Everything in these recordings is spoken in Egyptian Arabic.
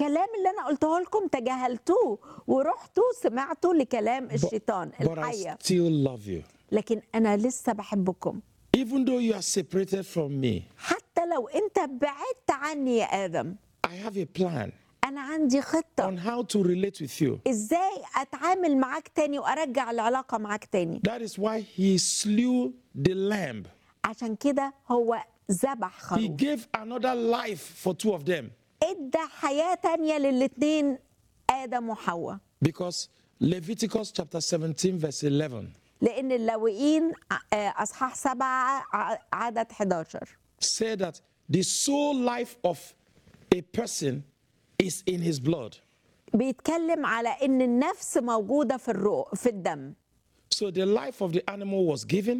الكلام اللي انا قلته لكم تجاهلتوه ورحتوا سمعتوا لكلام الشيطان But I الحيه still love you. لكن انا لسه بحبكم Even though you are separated from me, حتى لو انت بعدت عني يا ادم I have a plan انا عندي خطه on how to relate with you. ازاي اتعامل معاك تاني وارجع العلاقه معاك تاني That is why he slew the lamb. عشان كده هو ذبح He خروف gave another life for two of them ادى حياه تانيه للاتنين ادم وحواء because Leviticus chapter 17, verse 11 لان اللاويين آه، اصحاح سبعة ع- عدد 11 said that the sole life of a person is in his blood. بيتكلم على ان النفس موجوده في الروح في الدم So the life of the animal was given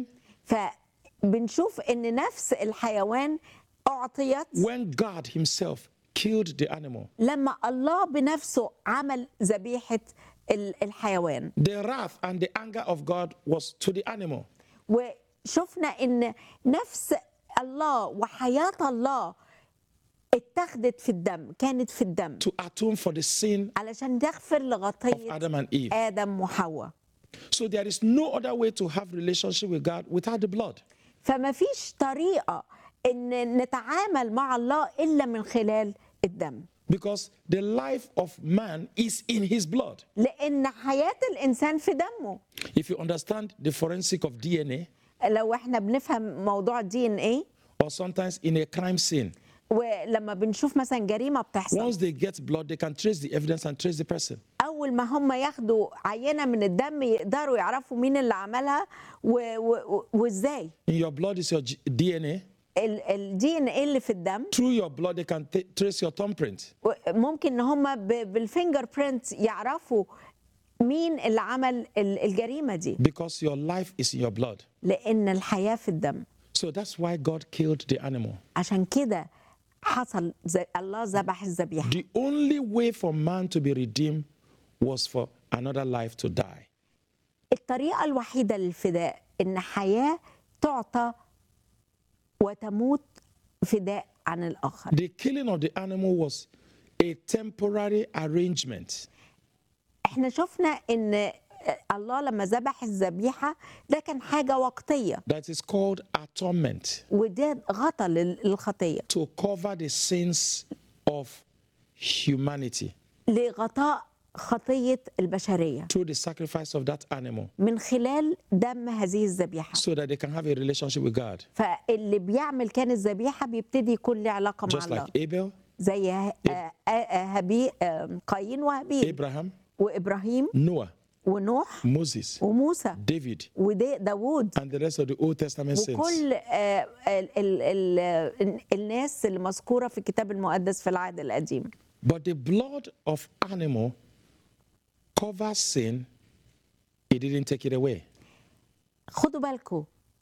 فبنشوف ان نفس الحيوان اعطيت when God himself killed the animal. لما الله بنفسه عمل ذبيحه ال- الحيوان The wrath and the anger of God was to the animal. وشفنا ان نفس الله وحياه الله اتخذت في الدم كانت في الدم to atone for the sin علشان تغفر of لغطيه Adam and Eve. ادم وحواء So there is no other way to have relationship with God without the blood. فما فيش طريقه ان نتعامل مع الله الا من خلال الدم Because the life of man is in his blood. لان حياه الانسان في دمه If you understand the forensic of DNA, لو احنا بنفهم موضوع الدي ان ايه or sometimes in a crime scene, ولما بنشوف مثلا جريمه بتحصل once they get blood, they can trace the evidence and trace the person. اول ما هم ياخدوا عينه من الدم يقدروا يعرفوا مين اللي عملها و- و- و- وازاي In your blood is your G- DNA. الدي ان ايه اللي في الدم Through your blood, they can t- trace your thumbprint. و- ممكن ان هم ب- بالفينجر برينت يعرفوا مين اللي عمل ال- الجريمه دي Because your life is in your blood. لان الحياه في الدم So that's why God killed the animal. عشان كده حصل زي الله ذبح الذبيحه The only way for man to be redeemed was for another life to die. الطريقه الوحيده للفداء ان حياه تعطى وتموت فداء عن الاخر The killing of the animal was a temporary arrangement. احنا شفنا ان الله لما ذبح الذبيحه ده كان حاجه وقتيه that is called atonement وده غطى لل- للخطيه to cover the sins of humanity لغطاء خطيه البشريه through the sacrifice of that animal من خلال دم هذه الذبيحه so that they can have a relationship with God. فاللي بيعمل كان الذبيحه بيبتدي يكون له علاقه مع Just الله like Abel, زي ه- آه، آه، آه، هبي آه، قايين وهابيل Abraham, وابراهيم Noah, ونوح Moses, وموسى David, وداود and the rest of the Old Testament saints. وكل آه، ال ال ال الناس اللي مذكوره في الكتاب المقدس في العهد القديم But the blood of animal covers sin, it didn't take it away. خدوا بالكم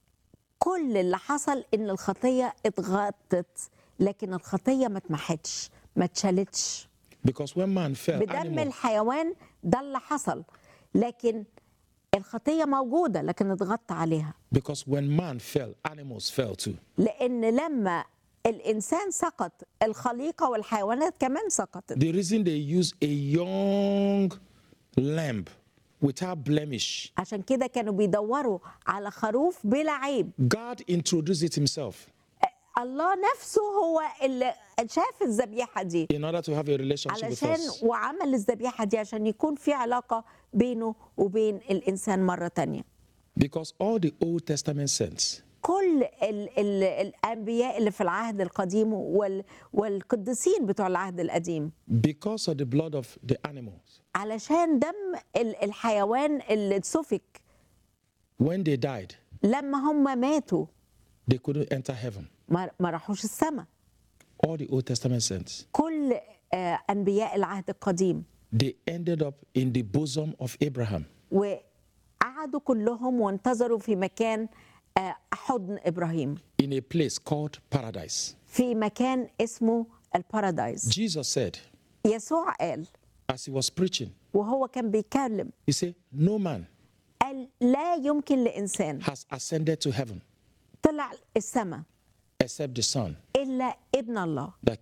كل اللي حصل ان الخطيه اتغطت لكن الخطيه ما اتمحتش ما اتشالتش Because when man fell, بدم animal, الحيوان ده اللي حصل لكن الخطيه موجوده لكن اتغطى عليها because when man fell, animals fell too. لان لما الانسان سقط الخليقه والحيوانات كمان سقطت The reason they use a young lamb without blemish, عشان كده كانوا بيدوروا على خروف بلا عيب God introduced it himself الله نفسه هو اللي شاف الذبيحه دي in order to have a relationship with علشان us. وعمل الذبيحه دي عشان يكون في علاقه بينه وبين الانسان مره تانية Because all the Old Testament saints, كل ال ال الانبياء اللي في العهد القديم وال والقديسين بتوع العهد القديم because of the blood of the animals, علشان دم ال- الحيوان اللي سفك when they died, لما هم ماتوا they couldn't enter heaven. ما ما راحوش السماء All the Old Testament saints, كل آه، انبياء العهد القديم they ended up in the bosom of Abraham. وقعدوا كلهم وانتظروا في مكان آه، حضن ابراهيم in a place called paradise. في مكان اسمه البارادايس Jesus said, يسوع قال as he was preaching, وهو كان بيتكلم he said, No man قال لا يمكن لانسان has ascended to heaven طلع السماء except the Son الا ابن الله that